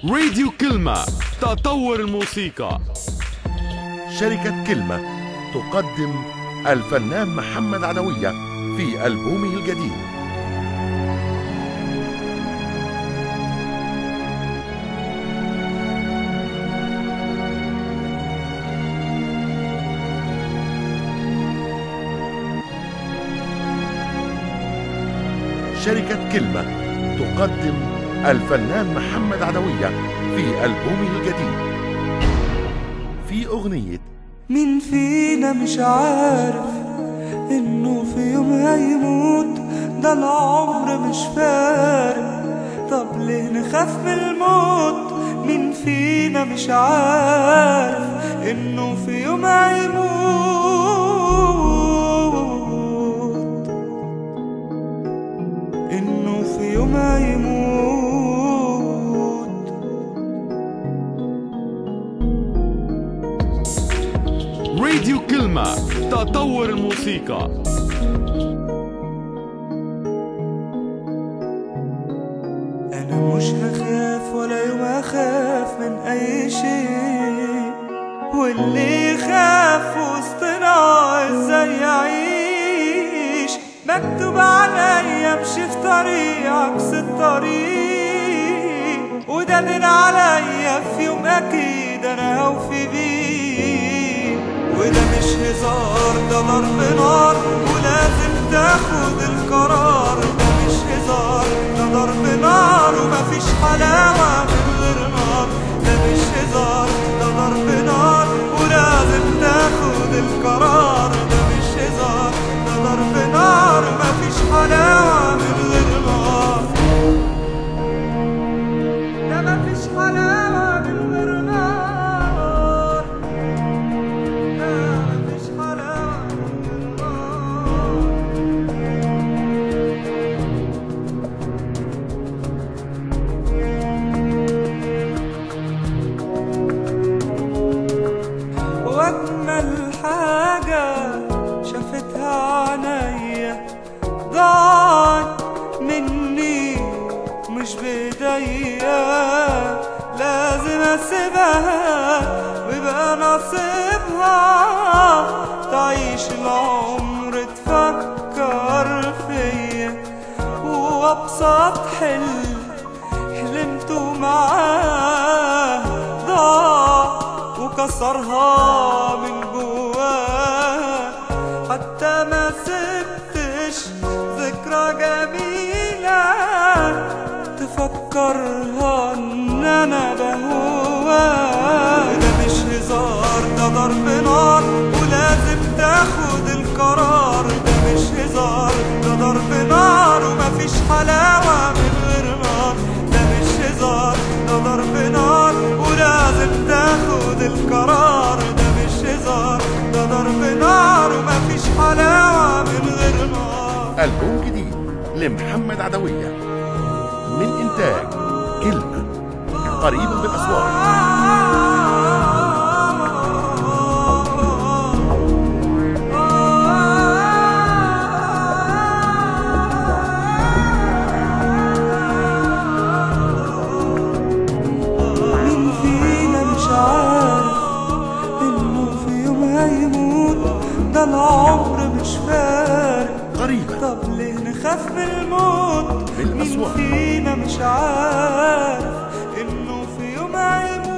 راديو كلمة تطور الموسيقى شركة كلمة تقدم الفنان محمد عدوية في ألبومه الجديد شركة كلمة تقدم الفنان محمد عدوية في ألبومه الجديد في أغنية مين فينا مش عارف انه في يوم هيموت ده العمر مش فارق طب ليه نخاف من الموت مين فينا مش عارف انه في يوم هيموت انه في يوم هيموت راديو كلمة تطور الموسيقى انا مش هخاف ولا يوم اخاف من اي شيء واللي يخاف وسطنا ازاي يعيش مكتوب عليا امشي في طريق عكس الطريق وده دين عليا في يوم اكيد انا هوفي بيه وده مش هزار ده ضرب نار ولازم تاخد القرار ده مش هزار ده ضرب نار ومفيش حلاوة من غير نار ده مش هزار ده ضرب نار ولازم تاخد القرار ده مش هزار ده ضرب نار مفيش حلاوة من غير نار ده مفيش حلاوة من غير نار ده مفيش حلاوة من غير نار واجمل حاجة شافتها عينيا ضاعت مني مش بايديا لازم اسيبها ويبقى نصيبها تعيش العمر تفكر فيا وابسط حلم حلمته معاه ضاع وكسرها من جواه حتى ما سبتش ذكرى جميلة تفكرها ان انا بهواه ده مش هزار ده ضرب نار ولازم تاخد القرار ده مش هزار ده ضرب نار ومفيش حلاوة من غير نار ده مش هزار ده ضرب نار ولازم تاخد القرار ده مش هزار ده ضرب نار ومفيش حلاوة من غير نار ألبوم جديد لمحمد عدوية من إنتاج كلمة قريبا بالأسواق مين فينا مش عارف انه في يوم هيموت ده العمر مش فارق قريبا طب ليه نخاف من الموت مين بالأسواق. فينا مش عارف انه في يوم هيموت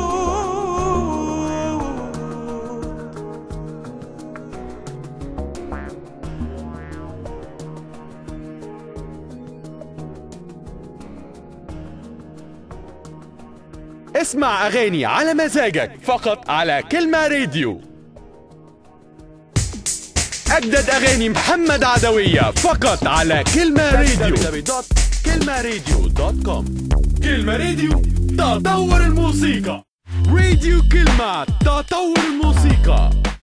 اسمع أغاني على مزاجك فقط على كلمة راديو أجدد أغاني محمد عدوية فقط على كلمة راديو www.كلمة كلمة راديو تطور الموسيقى راديو كلمة تطور الموسيقى